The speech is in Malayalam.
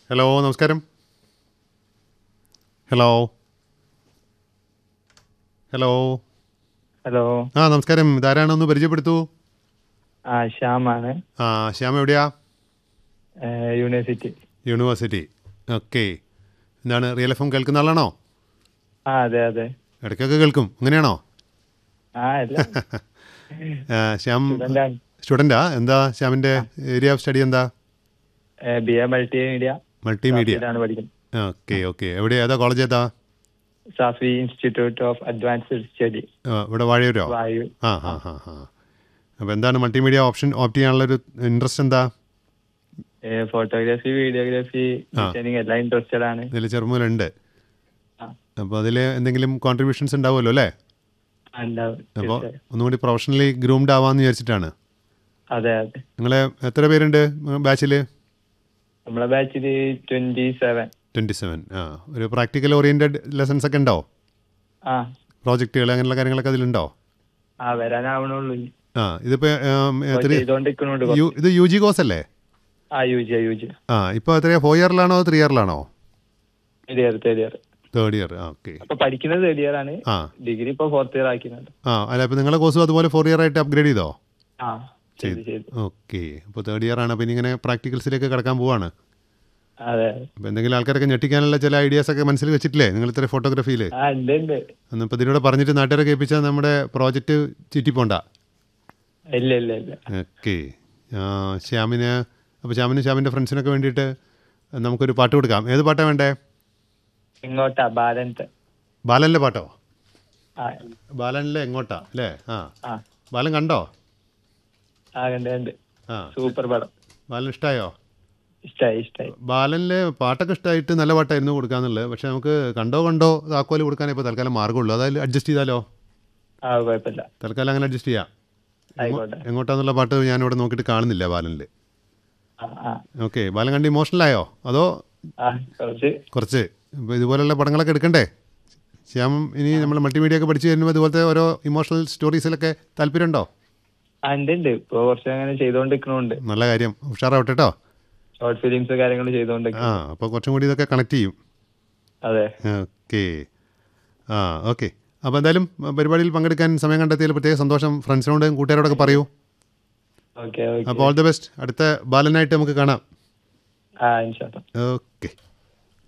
ഹലോ നമസ്കാരം ഹലോ ഹലോ ഹലോ ആ നമസ്കാരം ഇതാരാണെന്ന് പരിചയപ്പെടുത്തൂ ആ ശ്യാമാണ് ആ ശ്യാം എവിടെയാ ഏഹ് യൂണിവേഴ്സിറ്റി യൂണിവേഴ്സിറ്റി ഓക്കെ എന്താണ് റിയൽ എഫ് എം കേൾക്കുന്ന ആളാണോ ആ അതെ അതെ ഇടയ്ക്കൊക്കെ കേൾക്കും അങ്ങനെയാണോ ആ അല്ല ആ, ശ്യാം സ്റ്റുഡൻ്റാണ് സ്റ്റുഡൻറ്റാ എന്താ ശ്യാമിൻ്റെ ഏരിയ ഓഫ് സ്റ്റഡി എന്താ ബി എ മൾട്ടിമീഡിയ മൾട്ടിമീഡിയ ആണ് പഠിക്കുന്നത് ഓക്കെ ഓക്കെ എവിടെ ഏതാ കോളേജ് ഏതാ Safi institute of advanced study ആ, ഇവിടെ വാഴയൂരോ വായു ആ ഹാ ഹാ ഹാ അപ്പോൾ എന്താണ് മൾട്ടിമീഡിയ ഓപ്ഷൻ ഓപ്റ്റ് ചെയ്യാനുള്ളൊരു ഇൻട്രസ്റ്റ് എന്താ ഫോട്ടോഗ്രാഫി വീഡിയോഗ്രാഫി ഡിസൈനിങ് എല്ലാം ഇൻട്രസ്റ്റഡ് ആണ് ഇതിൽ ചെറുമുലുണ്ട് ആ, അപ്പോൾ അതിൽ എന്തെങ്കിലും കോൺട്രിബ്യൂഷൻസ് ഉണ്ടാവുമല്ലോ അല്ലേ ആ, ഉണ്ടാവും അപ്പോൾ തീർച്ചയായും. ഒന്നുകൂടി പ്രൊഫഷണലി ഗ്രൂംഡ് ആവാമെന്ന് വിചാരിച്ചിട്ടാണ് അതെ അതെ നിങ്ങൾ എത്ര പേരുണ്ട് ബാച്ചിൽ നമ്മളെ ബാച്ചിൽ ട്വന്റി സെവൻ ട്വൻറ്റി സെവൻ ആ ഒരു പ്രാക്ടിക്കൽ ഓറിയൻറ്റഡ് ലെസൺസ് ഒക്കെ ഉണ്ടോ ആ പ്രോജക്റ്റുകൾ അങ്ങനെയുള്ള കാര്യങ്ങളൊക്കെ അതിലുണ്ടോ ആ വരാനാവണുള്ളൂ ഇനി. ആ ഇതിപ്പോൾ ഇപ്പൊ ചെയ്തോണ്ടിരിക്കണുണ്ട് യു ഇത് യു ജി കോഴ്സ് അല്ലേ ആ യു ജി യു ജി ആ ഇപ്പോൾ എത്രയാ ഫോർ ഇയറിലാണോ ത്രീ ഇയറിലാണോ third year third year third year ആ ഓക്കെ അപ്പൊ പഠിക്കുന്നത് തേർഡ് ഇയർ ആണ് ആ ഡിഗ്രി ഇപ്പൊ ഫോർത്ത് ഇയർ ആക്കിയിട്ടുണ്ട് ആ അല്ല ഇപ്പോൾ നിങ്ങളുടെ കോഴ്സും അതുപോലെ ഫോർ ഇയർ ആയിട്ട് അപ്ഗ്രേഡ് ചെയ്തോ ആ ചെയ്തു ചെയ്തു ഓക്കെ അപ്പോൾ തേർഡ് ഇയർ ആണ് അപ്പോൾ ഇനി ഇങ്ങനെ പ്രാക്ടിക്കൽസിലേക്ക് കിടക്കാൻ പോവാണ് അതെ അപ്പോൾ എന്തെങ്കിലും ആൾക്കാരൊക്കെ ഞെട്ടിക്കാനുള്ള ചില ഐഡിയാസ് ഒക്കെ മനസ്സിൽ വെച്ചിട്ടില്ലേ നിങ്ങൾ ഇത്ര ഫോട്ടോഗ്രാഫിയിൽ ആ ഉണ്ട് ഉണ്ട് എന്നിപ്പോൾ ഇതിലൂടെ പറഞ്ഞിട്ട് നാട്ടുകാരെ കേൾപ്പിച്ചാൽ നമ്മുടെ പ്രോജക്റ്റ് ചുറ്റിപ്പോണ്ട ഇല്ല ഇല്ല ഇല്ല ഓക്കെ ശ്യാമിന് അപ്പോൾ ശ്യാമിന് ശ്യാമിൻ്റെ ഫ്രണ്ട്സിനൊക്കെ വേണ്ടിയിട്ട് നമുക്കൊരു പാട്ട് കൊടുക്കാം ഏത് പാട്ടാണ് വേണ്ടേ ഇങ്ങോട്ടാ ബാലൻസ് ബാലനിലെ പാട്ടോ ആ ബാലനിലെ എങ്ങോട്ടാ അല്ലേ ആ ആ ബാലൻ കണ്ടോ ആ കണ്ട് കണ്ട് ആ സൂപ്പർ പടം ബാലൻ ഇഷ്ടമായോ ഇഷ്ടായി ഇഷ്ടായി ബാലനിലെ പാട്ടൊക്കെ ഇഷ്ടമായിട്ട് നല്ല പാട്ടായിരുന്നു കൊടുക്കാന്നുള്ളത് പക്ഷെ നമുക്ക് കണ്ടോ കണ്ടോ താക്കോല് കൊടുക്കാനേ ഇപ്പോൾ തൽക്കാലം മാർഗ്ഗമുള്ളൂ അതായത് അഡ്ജസ്റ്റ് ചെയ്താലോ ആ കുഴപ്പമില്ല തൽക്കാലം അങ്ങനെ അഡ്ജസ്റ്റ് ചെയ്യാം ആയിക്കോട്ടെ എങ്ങോട്ടാന്നുള്ള പാട്ട് ഞാനിവിടെ നോക്കിയിട്ട് കാണുന്നില്ല ബാലനിൽ ആ ആ ഓക്കെ ബാലൻ കണ്ട് ഇമോഷണലായോ അതോ ആ കുറച്ച് കുറച്ച് ഇപ്പോൾ ഇതുപോലുള്ള പടങ്ങളൊക്കെ എടുക്കണ്ടേ ശ്യാം ഇനി നമ്മൾ മൾട്ടിമീഡിയ ഒക്കെ പഠിച്ചു കഴിയുമ്പോൾ ഇതുപോലത്തെ ഓരോ ഇമോഷണൽ സ്റ്റോറീസിലൊക്കെ താല്പര്യമുണ്ടോ ആ ഉണ്ട് ഉണ്ട് ഇപ്പൊ കുറച്ച് അങ്ങനെ ചെയ്തോണ്ടിരിക്കണുണ്ട് നല്ല കാര്യം ഉഷാറാവട്ടെ കേട്ടോ ഷോർട്ട് ഫിലിംസ് കാര്യങ്ങൾ ചെയ്തോണ്ടിരിക്കും ആ അപ്പോൾ കുറച്ചും കൂടി ഇതൊക്കെ കണക്ട് ചെയ്യും അതെ ഓക്കെ ആ ഓക്കെ അപ്പോൾ എന്തായാലും പരിപാടിയിൽ പങ്കെടുക്കാൻ സമയം കണ്ടെത്തിയതിൽ പ്രത്യേക സന്തോഷം ഫ്രണ്ട്സിനോടും കൂട്ടുകാരോടൊക്കെ പറയൂ ഓക്കെ ഓക്കെ അപ്പോൾ ഓൾ ദി ബെസ്റ്റ് അടുത്ത ബാലനായിട്ട് നമുക്ക് കാണാം ആ ഇൻഷാല്ല ഓക്കെ